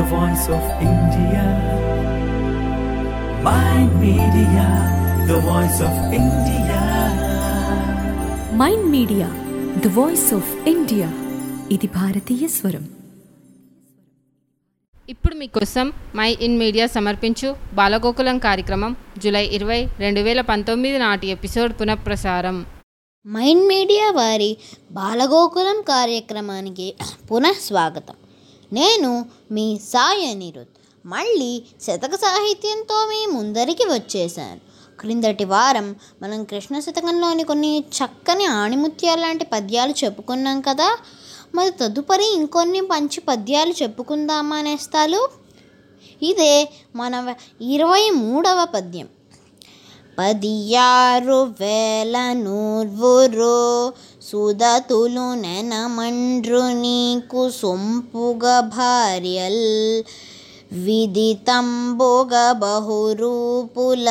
the voice of India. Mind Media, the voice of India. Mind media the voice of India ఇది భారతీయ స్వరం ఇప్పుడు మీకోసం my in media సమర్పించు బాలగోకులం కార్యక్రమం జూలై ఇరవై రెండు వేల పంతొమ్మిది నాటి ఎపిసోడ్ పునఃప్రసారం మైండ్ మీడియా వారి బాలగోకులం కార్యక్రమానికి పునః స్వాగతం నేను మీ సాయి అనిరుద్ మళ్ళీ శతక సాహిత్యంతో మీ ముందరికి వచ్చేసాను క్రిందటి వారం మనం కృష్ణ శతకంలోని కొన్ని చక్కని ఆణిముత్యాలు లాంటి పద్యాలు చెప్పుకున్నాం కదా మరి తదుపరి ఇంకొన్ని మంచి పద్యాలు చెప్పుకుందామా నేస్తాలు ఇదే మన ఇరవై మూడవ పద్యం పదియారు వేల నూర్వురు సుదతులు నెనమండ్రు నీకు సొంపుగ భార్యల్ విదితంబుగ బహురూపుల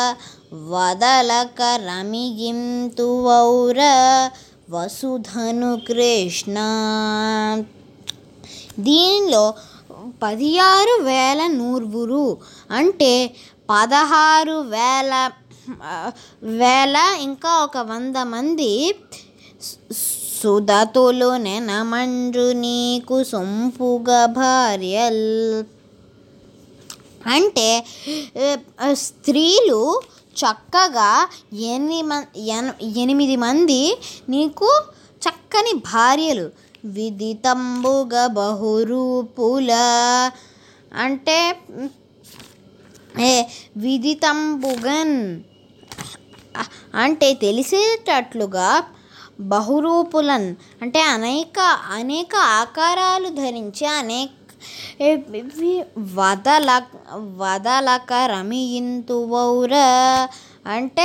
వదలక రమిగింతువౌర వసుధను కృష్ణ దీనిలో పదిహారు వేల నూర్వురు అంటే పదహారు వేల ఆ, వేల ఇంకా ఒక వంద మంది సుదతులు నెనమండ్రు నీకు సొంపుగా భార్యల్ అంటే ఆ, స్త్రీలు చక్కగా ఎనిమిది మం ఎన- ఎనిమిది మంది నీకు చక్కని భార్యలు విదితంబుగ బహురూపుల అంటే ఏ విదితంబుగన్ అ- అంటే తెలిసేటట్లుగా బహురూపులన్ అంటే అనేక అనేక ఆకారాలు ధరించి అనేక ఏ- ఇవి వదల వదలక రమియింతువౌర అంటే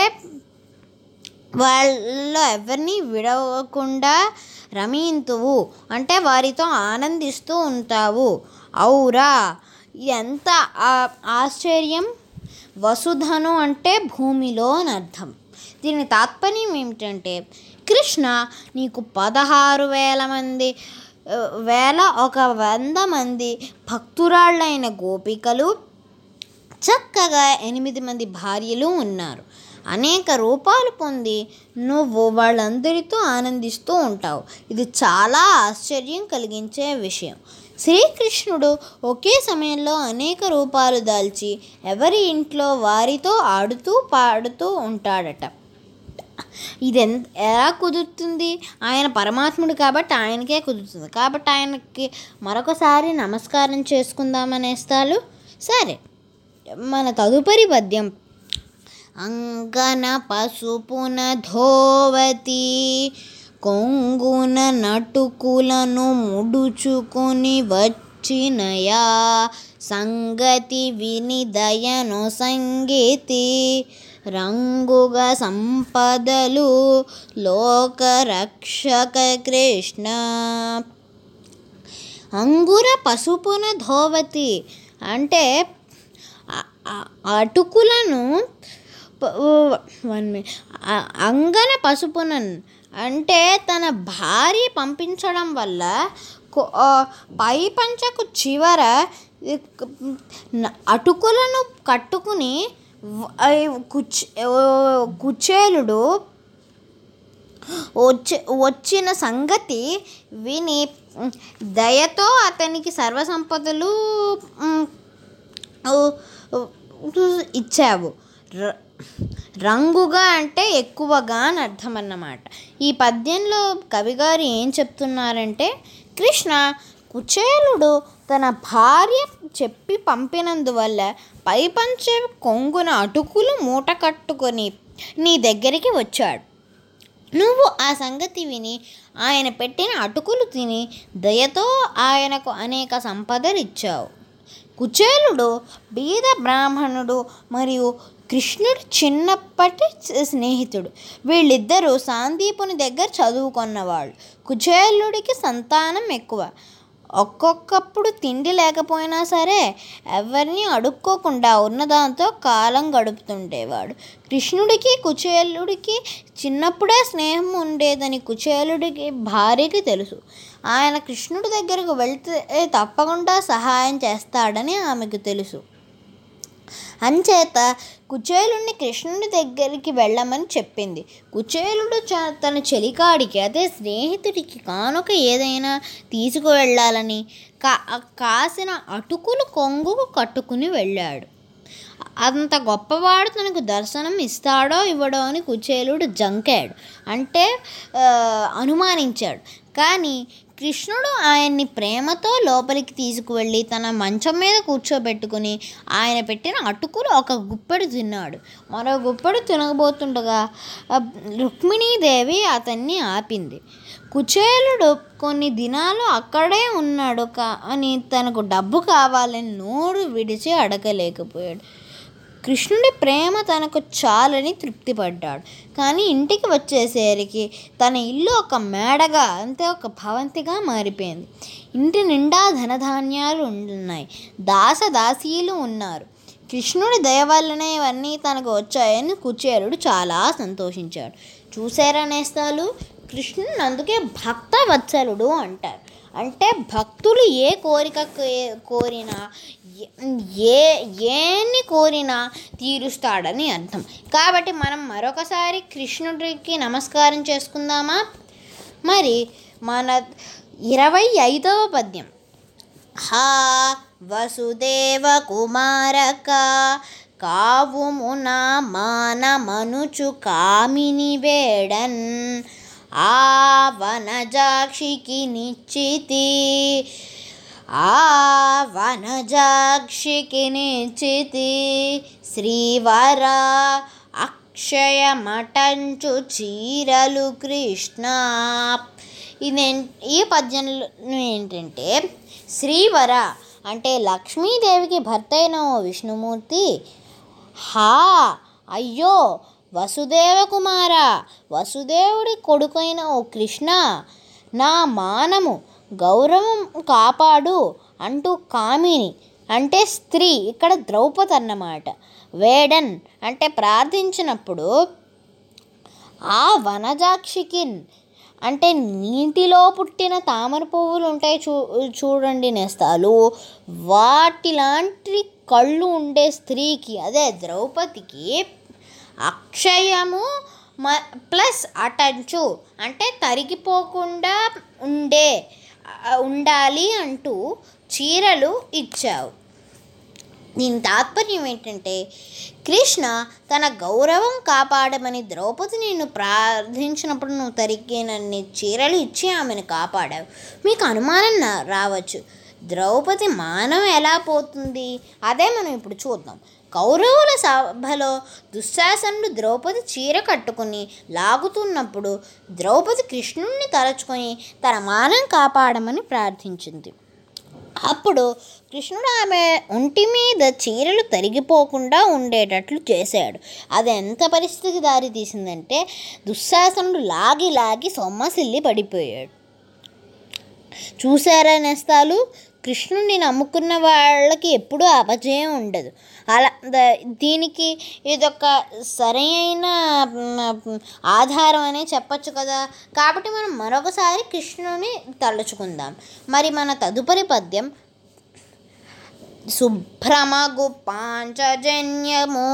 వాళ్ళు ఎవరిని విడవకుండా రమింతువు అంటే వారితో ఆనందిస్తూ ఉంటావు ఔరా ఎంత ఆ- ఆశ్చర్యం వసుధను అంటే భూమిలో అని అర్థం దీని తాత్పర్యం ఏమిటంటే కృష్ణ నీకు పదహారు వేల మంది ఆ, వేల ఒక వంద మంది భక్తురాళ్ళైన గోపికలు చక్కగా ఎనిమిది మంది భార్యలు ఉన్నారు అనేక రూపాలు పొంది నువ్వు వాళ్ళందరితో ఆనందిస్తూ ఉంటావు ఇది చాలా ఆశ్చర్యం కలిగించే విషయం శ్రీకృష్ణుడు ఒకే సమయంలో అనేక రూపాలు దాల్చి ఎవరి ఇంట్లో వారితో ఆడుతూ పాడుతూ ఉంటాడట ఇది ఎంత ఎలా కుదురుతుంది ఆయన పరమాత్ముడు కాబట్టి ఆయనకే కుదురుతుంది కాబట్టి ఆయనకి మరొకసారి నమస్కారం చేసుకుందామనేస్తాలు సరే మన తదుపరి పద్యం అంగన పసుపున ధోవతి కొంగున నటుకులను ముడుచుకొని వచ్చినయా సంగతి విని దయను సంగీతి రంగుగా సంపదలు లోకరక్షక కృష్ణ అంగుర పసుపున ధోవతి అంటే ఆ- ఆ- అటుకులను ప- వన్ మినిట్ ఆ- అంగన పసుపునన్ అంటే తన భార్య పంపించడం వల్ల కొ- ఆ, పై పంచకు చివర ఈ క- న- అటుకులను కట్టుకుని వ- ఆ, కుచ్ ఓ, కుచేలుడు వచ్చి వచ్చిన సంగతి విని ఉమ్, దయతో అతనికి సర్వసంపదలు ఉమ్, ఉ- ఉ- ఇచ్చావు ర- రంగుగా అంటే ఎక్కువగా అని అర్థం అన్నమాట ఈ పద్యంలో కవిగారు ఏం చెప్తున్నారంటే కృష్ణ కుచేలుడు తన భార్య చెప్పి పంపినందువల్ల పై పంచె కొంగున అటుకులు మూట కట్టుకొని నీ దగ్గరికి వచ్చాడు నువ్వు ఆ సంగతి విని ఆయన పెట్టిన అటుకులు తిని దయతో ఆయనకు అనేక సంపదలు ఇచ్చావు కుచేలుడు బీద బ్రాహ్మణుడు మరియు కృష్ణుడు చిన్నప్పటి స్నేహితుడు వీళ్ళిద్దరూ సాందీపుని దగ్గర చదువుకున్నవాళ్ళు కుచేలుడికి సంతానం ఎక్కువ ఒక్కొక్కప్పుడు తిండి లేకపోయినా సరే ఎవరిని అడుక్కోకుండా ఉన్నదాంతో కాలం గడుపుతుండేవాడు కృష్ణుడికి కుచేలుడికి చిన్నప్పుడే స్నేహం ఉండేదని కుచేలుడికి భార్యకి తెలుసు ఆయన కృష్ణుడి దగ్గరకు వెళ్తే తప్పకుండా సహాయం చేస్తాడని ఆమెకు తెలుసు అంచేత కుచేలుణ్ణి కృష్ణుడి దగ్గరికి వెళ్ళమని చెప్పింది కుచేలుడు చ- తన చెలికాడికి అదే స్నేహితుడికి కానుక ఏదైనా తీసుకువెళ్ళాలని కా కాసిన అటుకులు కొంగుకు కట్టుకుని వెళ్ళాడు అంత గొప్పవాడు తనకు దర్శనం ఇస్తాడో ఇవ్వడో అని కుచేలుడు జంకాడు అంటే ఆ, అనుమానించాడు కానీ కృష్ణుడు ఆయన్ని ప్రేమతో లోపలికి తీసుకువెళ్ళి తన మంచం మీద కూర్చోబెట్టుకుని ఆయన పెట్టిన అటుకులు ఒక గుప్పెడు తిన్నాడు మరో గుప్పెడు తినబోతుండగా ఆ, రుక్మిణీదేవి అతన్ని ఆపింది కుచేలుడు కొన్ని దినాలు అక్కడే ఉన్నాడు కానీ తనకు డబ్బు కావాలని నోరు విడిచి అడగలేకపోయాడు కృష్ణుడి ప్రేమ తనకు చాలని తృప్తిపడ్డాడు కానీ ఇంటికి వచ్చేసరికి తన ఇల్లు ఒక మేడగా అంతే ఒక భవంతిగా మారిపోయింది ఇంటి నిండా ధనధాన్యాలు ఉన్నాయి దాస దాసీలు ఉన్నారు కృష్ణుడి దయ వల్లనే ఇవన్నీ తనకు వచ్చాయని కుచేలుడు చాలా సంతోషించాడు చూసారా నేస్తాలు కృష్ణుని అందుకే భక్త వత్సలుడు అంటారు అంటే భక్తులు ఏ కోరిక కే- కోరినా ఏ ఏని కోరినా తీరుస్తాడని అర్థం కాబట్టి మనం మరొకసారి కృష్ణుడికి నమస్కారం చేసుకుందామా మరి మన ఇరవై ఐదవ పద్యం హా వసుదేవ కుమారక కావుమున మానమనుచు కామిని వేడన్ ఆ వనజాక్షికి నిశ్చితి ఆ వనజాక్షికి నిశ్చితి శ్రీవర అక్షయమటంచు చీరలు కృష్ణ ఇది ఈ పద్యంలో ఏంటంటే శ్రీవర అంటే లక్ష్మీదేవికి భర్త అయిన ఓ విష్ణుమూర్తి హా అయ్యో వసుదేవ కుమార వసుదేవుడి కొడుకైన ఓ కృష్ణ నా మానము గౌరవం కాపాడు అంటూ కామిని అంటే స్త్రీ ఇక్కడ ద్రౌపది అన్నమాట వేడన్ అంటే ప్రార్థించినప్పుడు ఆ వనజాక్షికి అంటే నీటిలో పుట్టిన తామర పువ్వులు ఉంటాయి చూ చూడండి నేస్తాలు వాటిలాంటి కళ్ళు ఉండే స్త్రీకి అదే ద్రౌపదికి అక్షయము మ ప్లస్ అటంచు అంటే తరిగిపోకుండా ఉండే ఆ, ఉండాలి అంటూ చీరలు ఇచ్చావు దీని తాత్పర్యం ఏంటంటే కృష్ణ తన గౌరవం కాపాడమని ద్రౌపది నిన్ను ప్రార్థించినప్పుడు నువ్వు తరిగినన్ని చీరలు ఇచ్చి ఆమెను కాపాడావు మీకు అనుమానం నా- రావచ్చు ద్రౌపది మానం ఎలా పోతుంది అదే మనం ఇప్పుడు చూద్దాం కౌరవుల సభలో దుశ్శాసనుడు ద్రౌపది చీర కట్టుకుని లాగుతున్నప్పుడు ద్రౌపది కృష్ణుణ్ణి తలచుకొని తన మానం కాపాడమని ప్రార్థించింది అప్పుడు కృష్ణుడు ఆమె ఒంటి మీద చీరలు తరిగిపోకుండా ఉండేటట్లు చేశాడు అది ఎంత పరిస్థితికి దారి తీసిందంటే దుశ్శాసనుడు లాగి లాగి సొమ్మసిల్లి పడిపోయాడు చూసారా నేస్తాలు కృష్ణుడిని నమ్ముకున్న వాళ్ళకి ఎప్పుడూ అపజయం ఉండదు అలా ద- దీనికి ఇదొక సరైన మ్, ఆధారం అనే చెప్పొచ్చు కదా కాబట్టి మనం మరొకసారి కృష్ణుని తలుచుకుందాం మరి మన తదుపరి పద్యం శుభ్రమగు పాంచజన్యము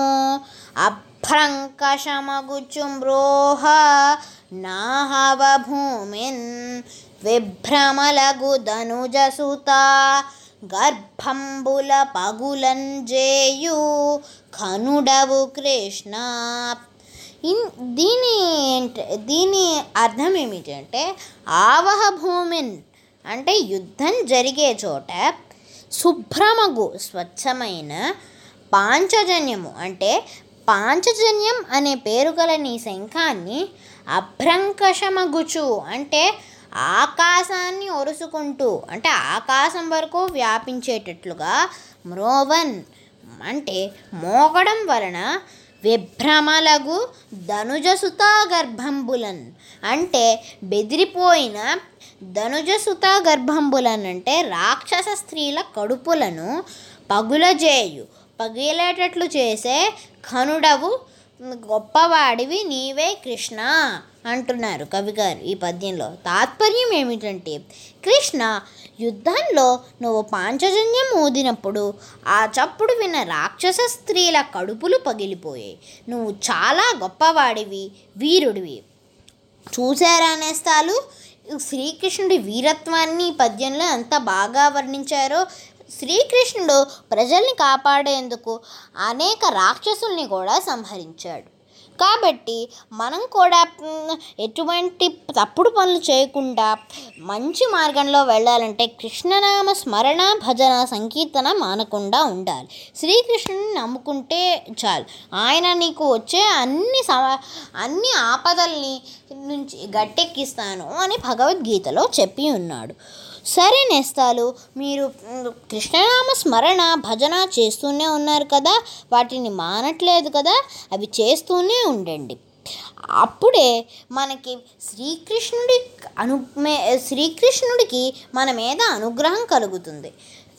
అభ్రంకషమగు చుమ్రోహ నాహవ భూమిన్ విభ్రమలగు ధనుజసుత గర్భంబుల పగులంజేయు ఖనుడవు కృష్ణ ఇన్ దీని ఏంట- దీని అర్థం ఏమిటంటే ఆవహ భూమిన్ అంటే యుద్ధం జరిగే చోట శుభ్రమగు స్వచ్ఛమైన పాంచజన్యము అంటే పాంచజన్యం అనే పేరు గల నీ శంఖాన్ని అభ్రంకషమగుచు అంటే ఆకాశాన్ని ఒరుసుకుంటూ అంటే ఆకాశం వరకు వ్యాపించేటట్లుగా మ్రోవన్ అంటే మోగడం వలన విభ్రమలగు ధనుజసుత గర్భంబులన్ అంటే బెదిరిపోయిన ధనుజసుత గర్భంబులన్ అంటే రాక్షస స్త్రీల కడుపులను పగులజేయు పగిలేటట్లు చేసే ఘనుడవు గొప్పవాడివి నీవే కృష్ణ అంటున్నారు కవిగారు ఈ పద్యంలో తాత్పర్యం ఏమిటంటే కృష్ణ యుద్ధంలో నువ్వు పాంచజన్యం ఊదినప్పుడు ఆ చప్పుడు విన్న రాక్షస స్త్రీల కడుపులు పగిలిపోయాయి నువ్వు చాలా గొప్పవాడివి వీరుడివి చూసారా నేస్తాలు శ్రీకృష్ణుడి వీరత్వాన్ని ఈ పద్యంలో ఎంత బాగా వర్ణించారో శ్రీకృష్ణుడు ప్రజల్ని కాపాడేందుకు అనేక రాక్షసుల్ని కూడా సంహరించాడు కాబట్టి మనం కూడా మ్, ఎటువంటి తప్పుడు పనులు చేయకుండా మంచి మార్గంలో వెళ్ళాలంటే కృష్ణనామ స్మరణ భజన సంకీర్తన మానకుండా ఉండాలి శ్రీకృష్ణుని నమ్ముకుంటే చాలు ఆయన నీకు వచ్చే అన్ని సమ అన్ని ఆపదల్ని నుంచి గట్టెక్కిస్తాను అని భగవద్గీతలో చెప్పి ఉన్నాడు సరే నేస్తాలు మీరు మ్, కృష్ణనామ స్మరణ భజన చేస్తూనే ఉన్నారు కదా వాటిని మానట్లేదు కదా అవి చేస్తూనే ఉండండి అప్పుడే మనకి శ్రీకృష్ణుడి అను మే- శ్రీకృష్ణుడికి మన మీద అనుగ్రహం కలుగుతుంది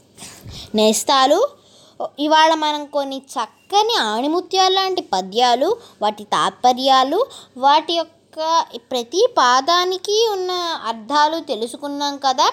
నేస్తాలు ఇవాళ మనం కొన్ని చక్కని ఆణిముత్యాలు లాంటి పద్యాలు వాటి తాత్పర్యాలు వాటి యొక్క ప్రతి పాదానికి ఉన్న అర్థాలు తెలుసుకున్నాం కదా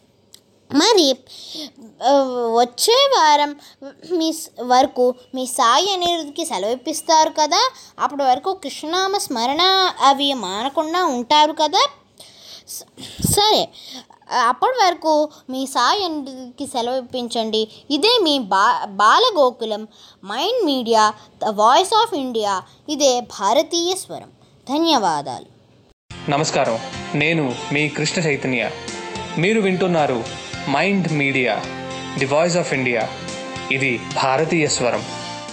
మరి ఆ, వచ్చే వారం మీ స్- వరకు మీ సాయి అనిరుద్ధికి సెలవిప్పిస్తారు కదా అప్పటి వరకు కృష్ణనామ స్మరణ అవి మానకుండా ఉంటారు కదా స- సరే అప్పటి వరకు మీ సాయి అనిరుద్ధికి సెలవు ఇప్పించండి ఇదే మీ బా Balagokulam mind media the voice of India ఇదే భారతీయ స్వరం ధన్యవాదాలు నమస్కారం నేను మీ కృష్ణ చైతన్య మీరు వింటున్నారు mind media the voice of India ఇది భారతీయ స్వరం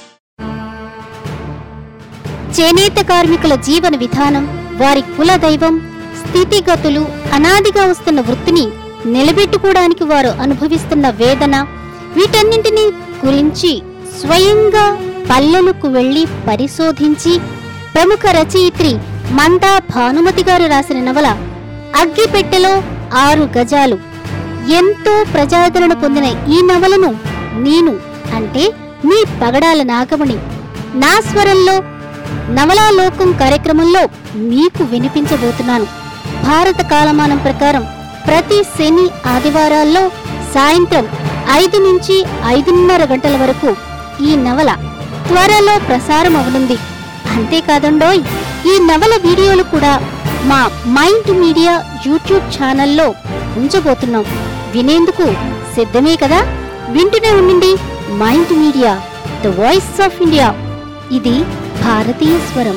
చేనేత కార్మికుల జీవన విధానం వారి కుల దైవం స్థితిగతులు అనాదిగా వస్తున్న వృత్తిని నిలబెట్టుకోవడానికి వారు అనుభవిస్తున్న వేదన వీటన్నింటినీ గురించి స్వయంగా పల్లెలకు వెళ్లి పరిశోధించి ప్రముఖ రచయిత్రి మందా భానుమతి గారు రాసిన నవల అగ్గిపెట్టెలో ఆరు గజాలు ఎంతో ప్రజాదరణ పొందిన ఈ నవలను నేను అంటే మీ పగడాల నాగమణి నా స్వరంలో నవలాలోకం కార్యక్రమంలో మీకు వినిపించబోతున్నాను భారత కాలమానం ప్రకారం ప్రతి శని ఆదివారాల్లో సాయంత్రం ఐదు నుంచి ఐదున్నర గంటల వరకు ఈ నవల త్వరలో ప్రసారం అవనుంది అంతేకాదండోయ్ ఈ నవల వీడియోలు కూడా మా మైండ్ మీడియా యూట్యూబ్ ఛానల్లో ఉంచబోతున్నాం వినేందుకు సిద్ధమే కదా వింటూనే ఉండండి mind media the voice of India ఇది భారతీయ స్వరం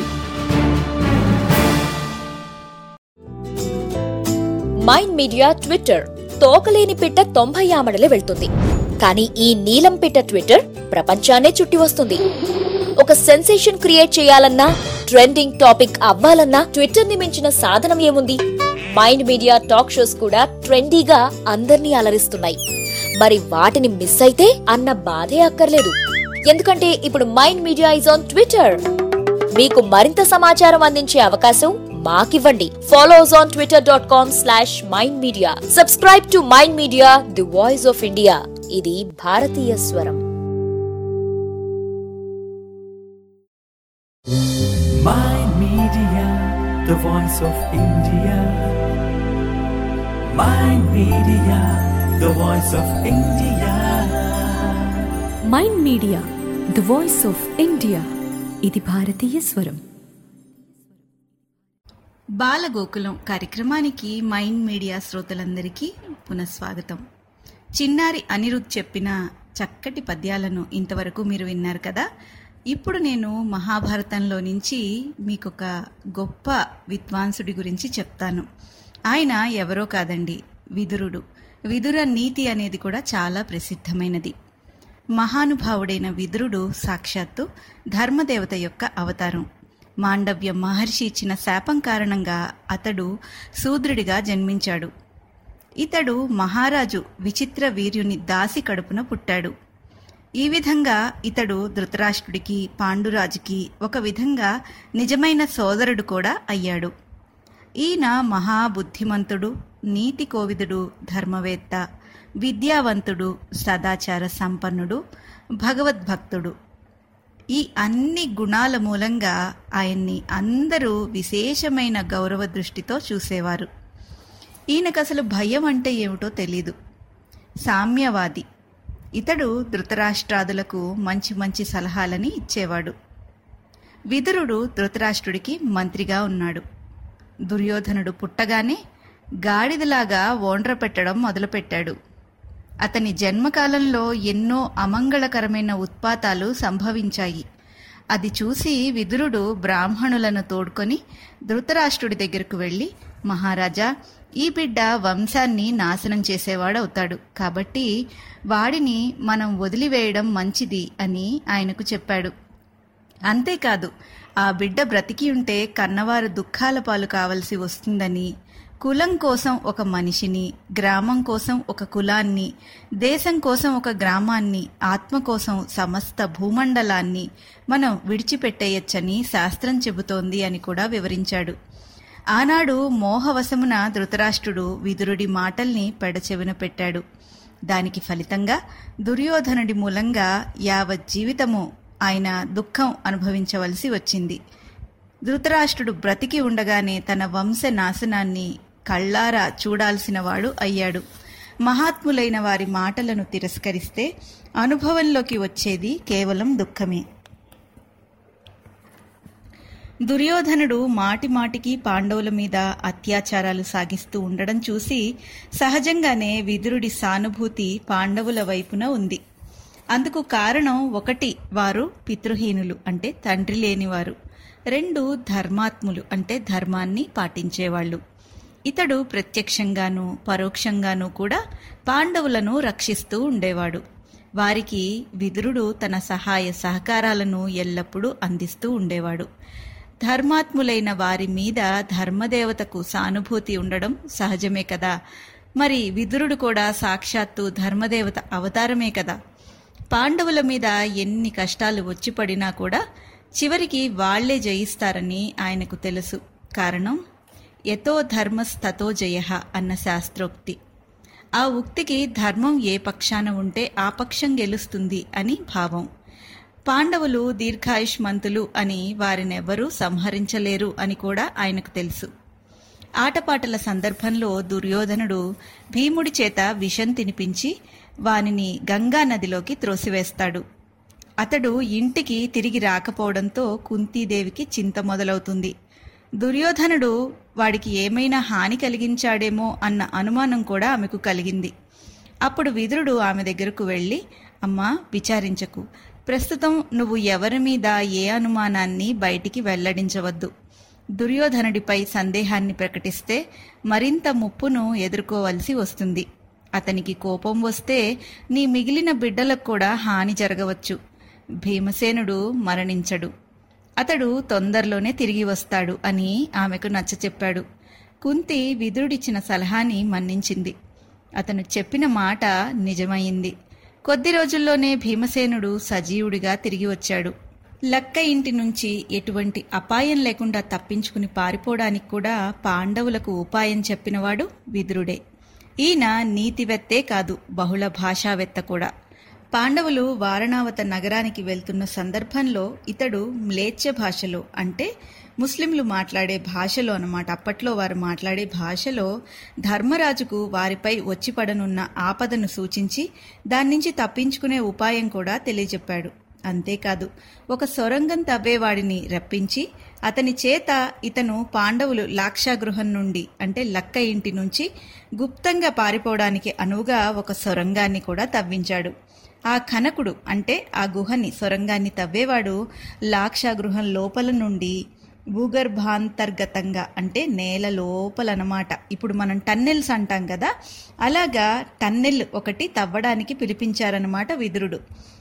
మైండ్ మీడియా ట్విట్టర్ తోకలేని పిట్ట తొంభై ఆమడలే వెళ్తుంది కానీ ఈ నీలం పిట్ట ట్విట్టర్ ప్రపంచాన్నే చుట్టి వస్తుంది ఒక సెన్సేషన్ క్రియేట్ చేయాలన్నా ట్రెండింగ్ టాపిక్ అవ్వాలన్నా ట్విట్టర్ ని మించిన సాధనం ఏముంది మైండ్ మీడియా టాక్ షోస్ కూడా ట్రెండీగా అందర్నీ అలరిస్తున్నాయి మరి వాటిని మిస్ అయితే అన్న బాధే అక్కర్లేదు ఎందుకంటే ఇప్పుడు mind media is on Twitter మీకు మరింత సమాచారం అందించే అవకాశం మాకివ్వండి follows on Twitter dot com slash mind media subscribe to mind media the voice of India ఇది భారతీయ స్వరం Mind Media, the voice of India. Mind Media, the voice of India. Mind media the voice of India ఇది భారతీయ స్వరం బాలగోకులం కార్యక్రమానికి mind media శ్రోతలందరికీ పునఃస్వాగతం చిన్నారి అనిరుద్ చెప్పిన చక్కటి పద్యాలను ఇంతవరకు మీరు విన్నారు కదా ఇప్పుడు నేను మహాభారతంలో నుంచి మీకు ఒక గొప్ప విద్వాంసుడి గురించి చెప్తాను ఆయన ఎవరో కాదండి విదురుడు విదుర నీతి అనేది కూడా చాలా ప్రసిద్ధమైనది మహానుభావుడైన విదురుడు సాక్షాత్తు ధర్మదేవత యొక్క అవతారం మాండవ్య మహర్షి ఇచ్చిన శాపం కారణంగా అతడు శూద్రుడిగా జన్మించాడు ఇతడు మహారాజు విచిత్ర వీర్యుని దాసి కడుపున పుట్టాడు ఈ విధంగా ఇతడు ధృతరాష్ట్రుడికి పాండురాజుకి ఒక విధంగా నిజమైన సోదరుడు కూడా అయ్యాడు ఈయన మహాబుద్ధిమంతుడు నీతి కోవిదుడు ధర్మవేత్త విద్యావంతుడు సదాచార సంపన్నుడు భగవద్భక్తుడు ఈ అన్ని గుణాల మూలంగా ఆయన్ని అందరూ విశేషమైన గౌరవ దృష్టితో చూసేవారు ఈయనకు అసలు భయం అంటే ఏమిటో తెలీదు సామ్యవాది ఇతడు ధృతరాష్ట్రాదులకు మంచి మంచి సలహాలని ఇచ్చేవాడు విదురుడు ధృతరాష్ట్రుడికి మంత్రిగా ఉన్నాడు దుర్యోధనుడు పుట్టగానే గాడిదలాగా ఓండ్ర పెట్టడం మొదలుపెట్టాడు అతని జన్మకాలంలో ఎన్నో అమంగళకరమైన ఉత్పాతాలు సంభవించాయి అది చూసి విదురుడు బ్రాహ్మణులను తోడ్కొని ధృతరాష్ట్రుడి దగ్గరకు వెళ్ళి మహారాజా ఈ బిడ్డ వంశాన్ని నాశనం చేసేవాడవుతాడు కాబట్టి వాడిని మనం వదిలివేయడం మంచిది అని ఆయనకు చెప్పాడు అంతేకాదు ఆ బిడ్డ బ్రతికి ఉంటే కన్నవారు దుఃఖాల పాలు కావలసి వస్తుందని కులం కోసం ఒక మనిషిని గ్రామం కోసం ఒక కులాన్ని దేశం కోసం ఒక గ్రామాన్ని ఆత్మ కోసం సమస్త భూమండలాన్ని మనం విడిచిపెట్టేయచ్చని శాస్త్రం చెబుతోంది అని కూడా వివరించాడు ఆనాడు మోహవశమున ధృతరాష్ట్రుడు విదురుడి మాటల్ని పెడచెవిన పెట్టాడు దానికి ఫలితంగా దుర్యోధనుడి మూలంగా యావత్ జీవితము ఆయన దుఃఖం అనుభవించవలసి వచ్చింది ధృతరాష్ట్రుడు బ్రతికి ఉండగానే తన వంశ నాశనాన్ని కళ్ళారా చూడాల్సిన వాడు అయ్యాడు మహాత్ములైన వారి మాటలను తిరస్కరిస్తే అనుభవంలోకి వచ్చేది కేవలం దుఃఖమే దుర్యోధనుడు మాటి మాటికి పాండవుల మీద అత్యాచారాలు సాగిస్తూ ఉండడం చూసి సహజంగానే విదురుడి సానుభూతి పాండవుల వైపున ఉంది అందుకు కారణం ఒకటి వారు పితృహీనులు అంటే తండ్రి లేనివారు రెండు ధర్మాత్ములు అంటే ధర్మాన్ని పాటించేవాళ్ళు ఇతడు ప్రత్యక్షంగానూ పరోక్షంగానూ కూడా పాండవులను రక్షిస్తూ ఉండేవాడు వారికి విదురుడు తన సహాయ సహకారాలను ఎల్లప్పుడూ అందిస్తూ ఉండేవాడు ధర్మాత్ములైన వారి మీద ధర్మదేవతకు సానుభూతి ఉండడం సహజమే కదా మరి విదురుడు కూడా సాక్షాత్తు ధర్మదేవత అవతారమే కదా పాండవుల మీద ఎన్ని కష్టాలు వచ్చి పడినా కూడా చివరికి వాళ్లే జయిస్తారని ఆయనకు తెలుసు కారణం యతో ధర్మస్తతో జయ అన్న శాస్త్రోక్తి ఆ ఉక్తికి ధర్మం ఏ పక్షాన ఉంటే ఆ పక్షం గెలుస్తుంది అని భావం పాండవులు దీర్ఘాయుష్మంతులు అని వారినెవ్వరూ సంహరించలేరు అని కూడా ఆయనకు తెలుసు ఆటపాటల సందర్భంలో దుర్యోధనుడు భీముడి చేత విషం తినిపించి వానిని గంగా నదిలోకి త్రోసివేస్తాడు అతడు ఇంటికి తిరిగి రాకపోవడంతో కుంతీదేవికి చింత మొదలవుతుంది దుర్యోధనుడు వాడికి ఏమైనా హాని కలిగించాడేమో అన్న అనుమానం కూడా ఆమెకు కలిగింది అప్పుడు విదురుడు ఆమె దగ్గరకు వెళ్ళి అమ్మా విచారించకు ప్రస్తుతం నువ్వు ఎవరి మీద ఏ అనుమానాన్ని బయటికి వెల్లడించవద్దు దుర్యోధనుడిపై సందేహాన్ని ప్రకటిస్తే మరింత ముప్పును ఎదుర్కోవలసి వస్తుంది అతనికి కోపం వస్తే నీ మిగిలిన బిడ్డలకు కూడా హాని జరగవచ్చు భీమసేనుడు మరణించడు అతడు తొందరలోనే తిరిగి వస్తాడు అని ఆమెకు నచ్చచెప్పాడు కుంతి విదురుడిచ్చిన సలహాని మన్నించింది అతను చెప్పిన మాట నిజమైంది కొద్ది రోజుల్లోనే భీమసేనుడు సజీవుడిగా తిరిగి వచ్చాడు లక్క ఇంటి నుంచి ఎటువంటి అపాయం లేకుండా తప్పించుకుని పారిపోవడానికి కూడా పాండవులకు ఉపాయం చెప్పినవాడు విదురుడే ఈయన నీతివెత్తే కాదు బహుళ భాషావేత్త కూడా పాండవులు వారణావత నగరానికి వెళ్తున్న సందర్భంలో ఇతడు మ్లేచ్ఛ భాషలో అంటే ముస్లింలు మాట్లాడే భాషలో అన్నమాట అప్పట్లో వారు మాట్లాడే భాషలో ధర్మరాజుకు వారిపై వచ్చిపడనున్న ఆపదను సూచించి దాని నుంచి తప్పించుకునే ఉపాయం కూడా తెలియజెప్పాడు అంతేకాదు ఒక సొరంగం తవ్వేవాడిని రప్పించి అతని చేత ఇతను పాండవులు లాక్షాగృహం నుండి అంటే లక్క ఇంటి నుంచి గుప్తంగా పారిపోవడానికి అనువుగా ఒక సొరంగాన్ని కూడా తవ్వించాడు ఆ కనకుడు అంటే ఆ గుహని సొరంగాన్ని తవ్వేవాడు లాక్షాగృహం లోపల నుండి భూగర్భాంతర్గతంగా అంటే నేల లోపలనమాట ఇప్పుడు మనం టన్నెల్స్ అంటాం కదా అలాగా టన్నెల్ ఒకటి తవ్వడానికి పిలిపించారనమాట విదురుడు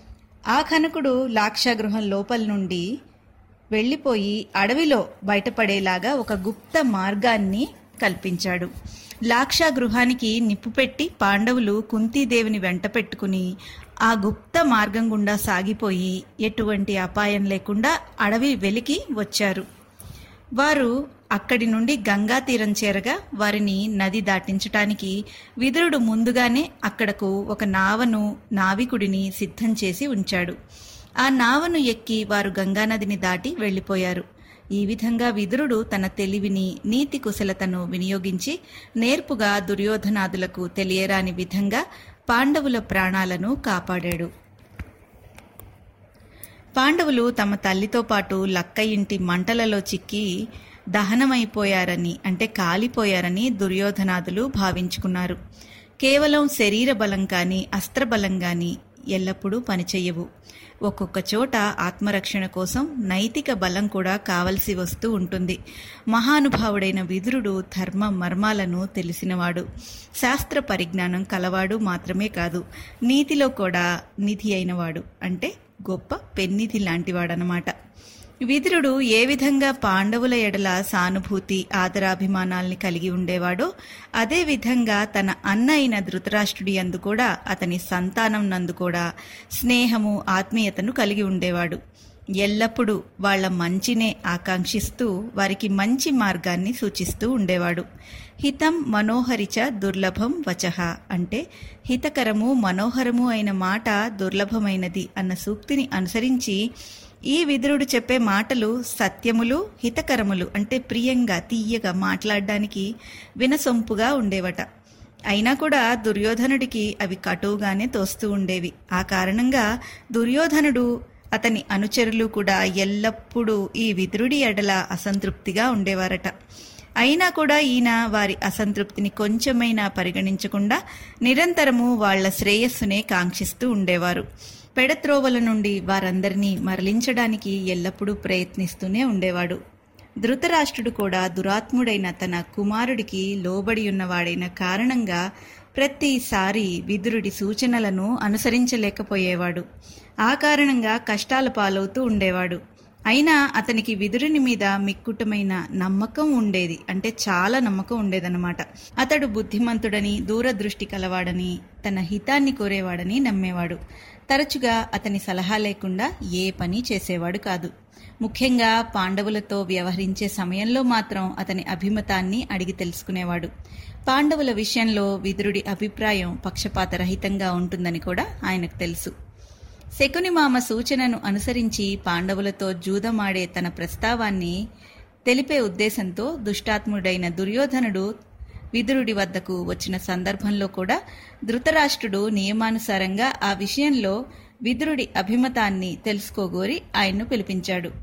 ఆ కనకుడు లాక్షాగృహం లోపల నుండి వెళ్ళిపోయి అడవిలో బయటపడేలాగా ఒక గుప్త మార్గాన్ని కల్పించాడు లాక్షా గృహానికి నిప్పు పెట్టి పాండవులు కుంతీదేవిని వెంట పెట్టుకుని ఆ గుప్త మార్గం గుండా సాగిపోయి ఎటువంటి అపాయం లేకుండా అడవి వెలికి వచ్చారు వారు అక్కడి నుండి గంగా తీరం చేరగా వారిని నది దాటించటానికి విదురుడు ముందుగానే అక్కడకు ఒక నావను నావికుడిని సిద్ధం చేసి ఉంచాడు ఆ నావను ఎక్కి వారు గంగానదిని దాటి వెళ్ళిపోయారు ఈ విధంగా విదురుడు తన తెలివిని నీతి కుశలతను వినియోగించి నేర్పుగా దుర్యోధనాదులకు తెలియరాని విధంగా పాండవుల ప్రాణాలను కాపాడాడు పాండవులు తమ తల్లితో పాటు లక్క ఇంటి మంటలలో చిక్కి దహనమైపోయారని అంటే కాలిపోయారని దుర్యోధనాదులు భావించుకున్నారు కేవలం శరీర బలం కానీ అస్త్రబలం కానీ ఎల్లప్పుడూ పనిచెయ్యవు ఒక్కొక్క చోట ఆత్మరక్షణ కోసం నైతిక బలం కూడా కావలసి వస్తూ ఉంటుంది మహానుభావుడైన విదురుడు ధర్మ మర్మాలను తెలిసినవాడు శాస్త్ర పరిజ్ఞానం కలవాడు మాత్రమే కాదు నీతిలో కూడా నిధి అయినవాడు అంటే గొప్ప పెన్నిధి లాంటివాడనమాట విదురుడు ఏ విధంగా పాండవుల ఎడల సానుభూతి ఆదరాభిమానాల్ని కలిగి ఉండేవాడో అదే విధంగా తన అన్న అయిన ధృతరాష్ట్రుడి అందు కూడా అతని సంతానం నందు కూడా స్నేహము ఆత్మీయతను కలిగి ఉండేవాడు ఎల్లప్పుడూ వాళ్ల మంచినే ఆకాంక్షిస్తూ వారికి మంచి మార్గాన్ని సూచిస్తూ ఉండేవాడు హితం మనోహరిచ దుర్లభం వచహ అంటే హితకరము మనోహరము అయిన మాట దుర్లభమైనది అన్న సూక్తిని అనుసరించి ఈ విదురుడు చెప్పే మాటలు సత్యములు హితకరములు అంటే ప్రియంగా తీయగా మాట్లాడడానికి వినసొంపుగా ఉండేవట అయినా కూడా దుర్యోధనుడికి అవి కటువుగానే తోస్తూ ఉండేవి ఆ కారణంగా దుర్యోధనుడు అతని అనుచరులు కూడా ఎల్లప్పుడూ ఈ విదురుడి ఎడల అసంతృప్తిగా ఉండేవారట అయినా కూడా ఈయన వారి అసంతృప్తిని కొంచెమైనా పరిగణించకుండా నిరంతరము వాళ్ల శ్రేయస్సునే కాంక్షిస్తూ ఉండేవారు పెడత్రోవల నుండి వారందరినీ మరలించడానికి ఎల్లప్పుడూ ప్రయత్నిస్తూనే ఉండేవాడు ధృతరాష్ట్రుడు కూడా దురాత్ముడైన తన కుమారుడికి లోబడి ఉన్నవాడైన కారణంగా ప్రతిసారి విదురుడి సూచనలను అనుసరించలేకపోయేవాడు ఆ కారణంగా కష్టాల పాలవుతూ ఉండేవాడు అయినా అతనికి విదురుని మీద మిక్కుటమైన నమ్మకం ఉండేది అంటే చాలా నమ్మకం ఉండేదన్నమాట అతడు బుద్ధిమంతుడని దూరదృష్టి కలవాడని తన హితాన్ని కోరేవాడని నమ్మేవాడు తరచుగా అతని సలహా లేకుండా ఏ పని చేసేవాడు కాదు ముఖ్యంగా పాండవులతో వ్యవహరించే సమయంలో మాత్రం అతని అభిమతాన్ని అడిగి తెలుసుకునేవాడు పాండవుల విషయంలో విదురుడి అభిప్రాయం పక్షపాతరహితంగా ఉంటుందని కూడా ఆయనకు తెలుసు శకునిమామ సూచనను అనుసరించి పాండవులతో జూదమాడే తన ప్రస్తావాన్ని తెలిపే ఉద్దేశంతో దుష్టాత్ముడైన దుర్యోధనుడు విదురుడి వద్దకు వచ్చిన సందర్భంలో కూడా ధృతరాష్ట్రుడు నియమానుసారంగా ఆ విషయంలో విదురుడి అభిమతాన్ని తెలుసుకోగోరి ఆయన్ను పిలిపించాడు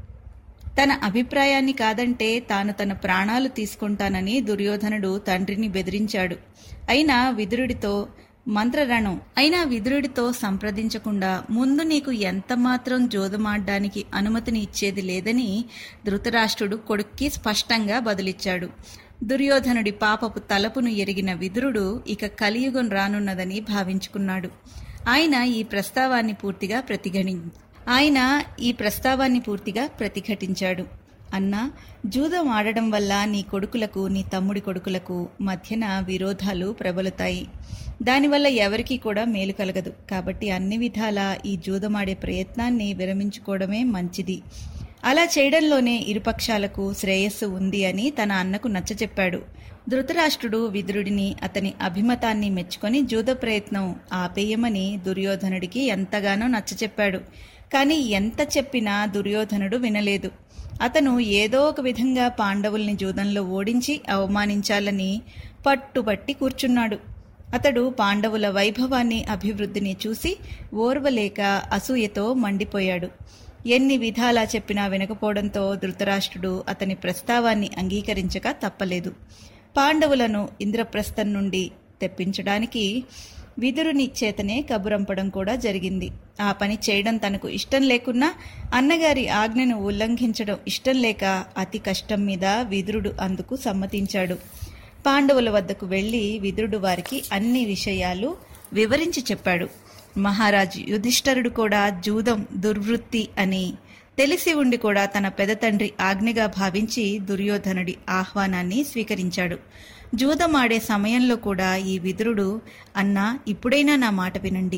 తన అభిప్రాయాన్ని కాదంటే తాను తన ప్రాణాలు తీసుకుంటానని దుర్యోధనుడు తండ్రిని బెదిరించాడు అయినా విదురుడితో మంత్రరణం అయినా విదురుడితో సంప్రదించకుండా ముందు నీకు ఎంత మాత్రం జోదమాడ్డానికి అనుమతిని ఇచ్చేది లేదని ధృతరాష్ట్రుడు కొడుక్కి స్పష్టంగా బదులిచ్చాడు దుర్యోధనుడి పాపపు తలపును ఎరిగిన విదురుడు ఇక కలియుగం రానున్నదని భావించుకున్నాడు ఆయన ఈ ప్రస్తావాన్ని పూర్తిగా ప్రతిఘటి ఆయన ఈ ప్రస్తావాన్ని పూర్తిగా ప్రతిఘటించాడు అన్నా జూదం ఆడడం వల్ల నీ కొడుకులకు నీ తమ్ముడి కొడుకులకు మధ్యన విరోధాలు ప్రబలుతాయి దానివల్ల ఎవరికీ కూడా మేలు కలగదు కాబట్టి అన్ని విధాలా ఈ జూదమాడే ప్రయత్నాన్ని విరమించుకోవడమే మంచిది అలా చేయడంలోనే ఇరుపక్షాలకు శ్రేయస్సు ఉంది అని తన అన్నకు నచ్చచెప్పాడు ధృతరాష్ట్రుడు విదురుడిని అతని అభిమతాన్ని మెచ్చుకొని జూద ప్రయత్నం ఆపేయమని దుర్యోధనుడికి ఎంతగానో నచ్చచెప్పాడు కానీ ఎంత చెప్పినా దుర్యోధనుడు వినలేదు అతను ఏదో ఒక విధంగా పాండవుల్ని జూదంలో ఓడించి అవమానించాలని పట్టుబట్టి కూర్చున్నాడు అతడు పాండవుల వైభవాన్ని అభివృద్ధిని చూసి ఓర్వలేక అసూయతో మండిపోయాడు ఎన్ని విధాలా చెప్పినా వినకపోవడంతో ధృతరాష్ట్రుడు అతని ప్రస్తావాన్ని అంగీకరించక తప్పలేదు పాండవులను ఇంద్రప్రస్థం నుండి తెప్పించడానికి విదురుని చేతనే కబురంపడం కూడా జరిగింది ఆ పని చేయడం తనకు ఇష్టం లేకున్నా అన్నగారి ఆజ్ఞను ఉల్లంఘించడం ఇష్టం లేక అతి కష్టం మీద విదురుడు అందుకు సమ్మతించాడు పాండవుల వద్దకు వెళ్లి విదురుడు వారికి అన్ని విషయాలు వివరించి చెప్పాడు మహారాజు యుధిష్ఠరుడు కూడా జూదం దుర్వృత్తి అని తెలిసి ఉండి కూడా తన పెదతండ్రి ఆజ్ఞగా భావించి దుర్యోధనుడి ఆహ్వానాన్ని స్వీకరించాడు జూదమాడే సమయంలో కూడా ఈ విదురుడు అన్నా ఇప్పుడైనా నా మాట వినండి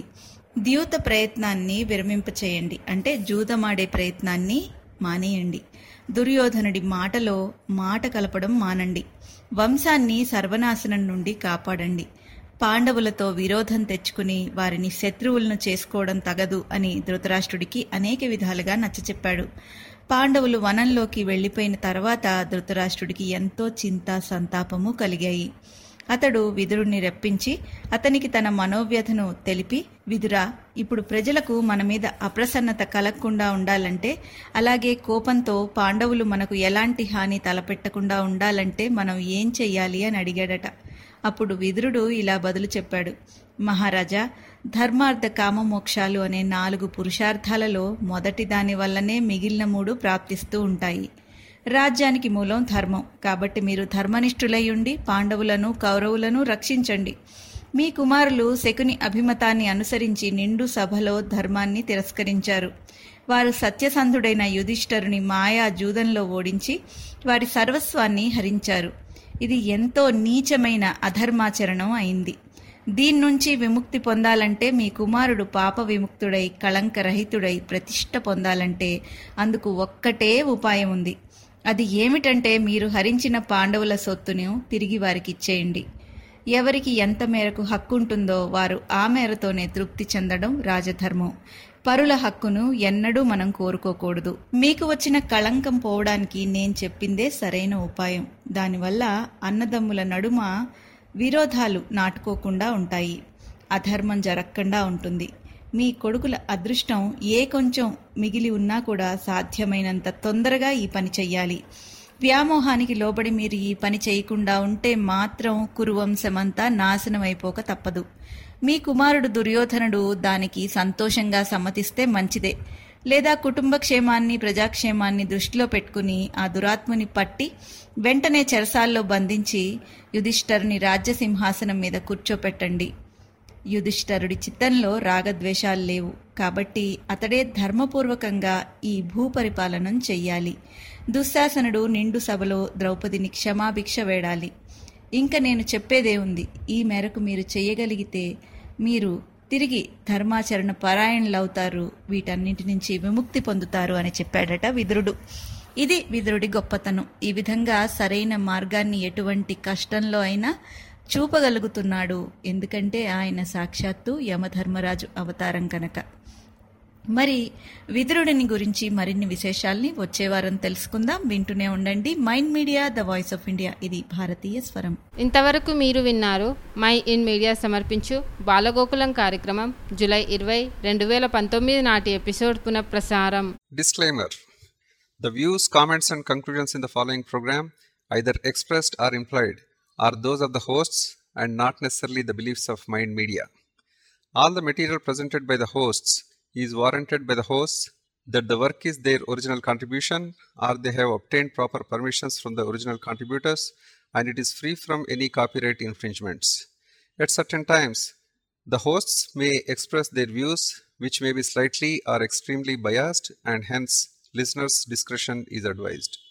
ద్యూత ప్రయత్నాన్ని విరమింపచేయండి అంటే జూదమాడే ప్రయత్నాన్ని మానేయండి దుర్యోధనుడి మాటలో మాట కలపడం మానండి వంశాన్ని సర్వనాశనం నుండి కాపాడండి పాండవులతో విరోధం తెచ్చుకుని వారిని శత్రువులను చేసుకోవడం తగదు అని ధృతరాష్ట్రుడికి అనేక విధాలుగా నచ్చచెప్పాడు పాండవులు వనంలోకి వెళ్లిపోయిన తర్వాత ధృతరాష్ట్రుడికి ఎంతో చింత సంతాపము కలిగాయి అతడు విదురుణ్ణి రప్పించి అతనికి తన మనోవ్యధను తెలిపి విదురా ఇప్పుడు ప్రజలకు మన మీద అప్రసన్నత కలగకుండా ఉండాలంటే అలాగే కోపంతో పాండవులు మనకు ఎలాంటి హాని తలపెట్టకుండా ఉండాలంటే మనం ఏం చెయ్యాలి అని అడిగాడట అప్పుడు విదురుడు ఇలా బదులు చెప్పాడు మహారాజా ధర్మార్థ కామమోక్షాలు అనే నాలుగు పురుషార్థాలలో మొదటి దాని వల్లనే మిగిలిన మూడు ప్రాప్తిస్తూ ఉంటాయి రాజ్యానికి మూలం ధర్మం కాబట్టి మీరు ధర్మనిష్ఠులై ఉండి పాండవులను కౌరవులను రక్షించండి మీ కుమారులు శకుని అభిమతాన్ని అనుసరించి నిండు సభలో ధర్మాన్ని తిరస్కరించారు వారు సత్యసంధుడైన యుధిష్ఠరుని మాయా జూదంలో ఓడించి వారి సర్వస్వాన్ని హరించారు ఇది ఎంతో నీచమైన అధర్మాచరణం అయింది దీని నుంచి విముక్తి పొందాలంటే మీ కుమారుడు పాప విముక్తుడై కళంకరహితుడై ప్రతిష్ట పొందాలంటే అందుకు ఒక్కటే ఉపాయం ఉంది అది ఏమిటంటే మీరు హరించిన పాండవుల సొత్తును తిరిగి వారికి ఇచ్చేయండి ఎవరికి ఎంత మేరకు హక్కు ఉంటుందో వారు ఆ మేరతోనే తృప్తి చెందడం రాజధర్మం పరుల హక్కును ఎన్నడూ మనం కోరుకోకూడదు మీకు వచ్చిన కళంకం పోవడానికి నేను చెప్పిందే సరైన ఉపాయం దానివల్ల అన్నదమ్ముల నడుమ విరోధాలు నాటుకోకుండా ఉంటాయి అధర్మం జరగకుండా ఉంటుంది మీ కొడుకుల అదృష్టం ఏ కొంచెం మిగిలి ఉన్నా కూడా సాధ్యమైనంత తొందరగా ఈ పని చెయ్యాలి వ్యామోహానికి లోబడి మీరు ఈ పని చేయకుండా ఉంటే మాత్రం కురువంశమంతా నాశనమైపోక తప్పదు మీ కుమారుడు దుర్యోధనుడు దానికి సంతోషంగా సమ్మతిస్తే మంచిదే లేదా కుటుంబ క్షేమాన్ని ప్రజాక్షేమాన్ని దృష్టిలో పెట్టుకుని ఆ దురాత్ముని పట్టి వెంటనే చెరసాల్లో బంధించి యుధిష్ఠరుని రాజ్యసింహాసనం మీద కూర్చోపెట్టండి యుధిష్ఠరుడి చిత్తంలో రాగద్వేషాలు లేవు కాబట్టి అతడే ధర్మపూర్వకంగా ఈ భూపరిపాలనం చెయ్యాలి దుశ్శాసనుడు నిండు సభలో ద్రౌపదిని క్షమాభిక్ష వేడాలి ఇంకా నేను చెప్పేదే ఉంది ఈ మేరకు మీరు చేయగలిగితే మీరు తిరిగి ధర్మాచరణ పరాయణులవుతారు వీటన్నింటి నుంచి విముక్తి పొందుతారు అని చెప్పాడట విదురుడు ఇది విదురుడి గొప్పతనం ఈ విధంగా సరైన మార్గాన్ని ఎటువంటి కష్టంలో అయినా చూపగలుగుతున్నాడు ఎందుకంటే ఆయన సాక్షాత్తు యమధర్మరాజు అవతారం కనుక మరి విదురుడిని గురించి మరిన్ని విశేషాల్ని వచ్చే వారం తెలుసుకుందాం వింటూనే ఉండండి mind media the voice of India ఇది భారతీయ స్వరం ఇంతవరకు మీరు విన్నారు మై ఇన్ మీడియా సమర్పించు బాలగోకులం కార్యక్రమం జూలై ఇరవై రెండు వేల పంతొమ్మిది నాటి ఎపిసోడ్ పునఃప్రసారం Disclaimer The views, comments, and conclusions in the following program, either expressed or implied, are those of the hosts and not necessarily the beliefs of Mind Media. All the material presented by the hosts is warranted by the hosts that the work is their original contribution or they have obtained proper permissions from the original contributors and it is free from any copyright infringements. At certain times, the hosts may express their views, which may be slightly or extremely biased, and hence listeners' discretion is advised.